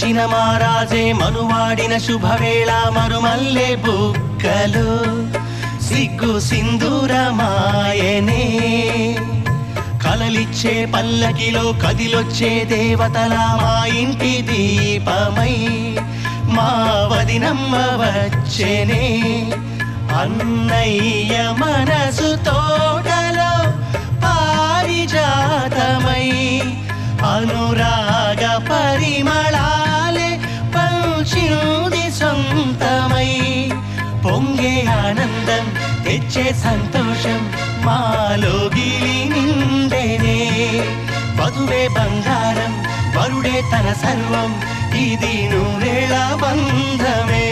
వచ్చిన మారాజే మనువాడిన శుభవేళ మరుమల్లె బుక్కలు సిగ్గు సింధూరమాయనే కలలిచ్చే పల్లకిలో కదిలొచ్చే దేవతల మా ఇంటి దీపమై మా వదినమ్మ వచ్చేనే అన్నయ్య మనసు తోటలో పారిజాతమై అనురాగ పరిమళాలే పంచింది సొంతమై పొంగే ఆనందం తెచ్చే సంతోషం మాలోగిలి నిండేనే వధువే బంగారం వరుడే తన సర్వం ఇది నూరేళ బంధమే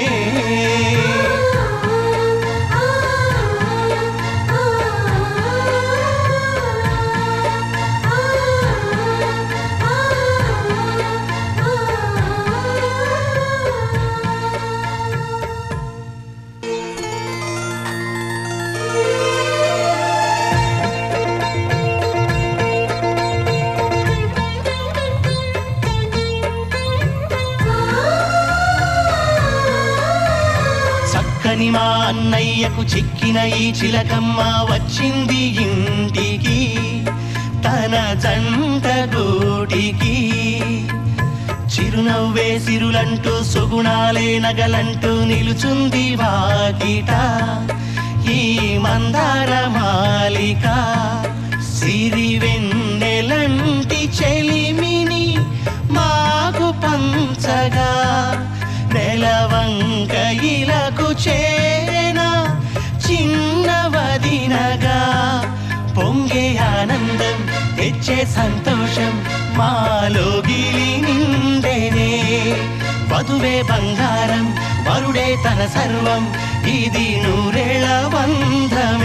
చక్కని మా అన్నయ్యకు చిక్కిన ఈ చిలకమ్మ వచ్చింది ఇంటికి తన జంట గూటికి చిరునవ్వే సిరులంటూ సుగుణాలే నగలంటూ నిలుచుంది వాకిట ఈ మందార మాలిక సిరి వెన్నెలంటి చెలిమిని మాకు పంచగా నెలవంక ఇలకు చేరెన చిన్నవదినగా పొంగే ఆనందం తెచ్చే సంతోషం మాలోగిలి నిండేనే వధువే బంగారం వరుడే తన సర్వం ఇది నూరేళ బంధం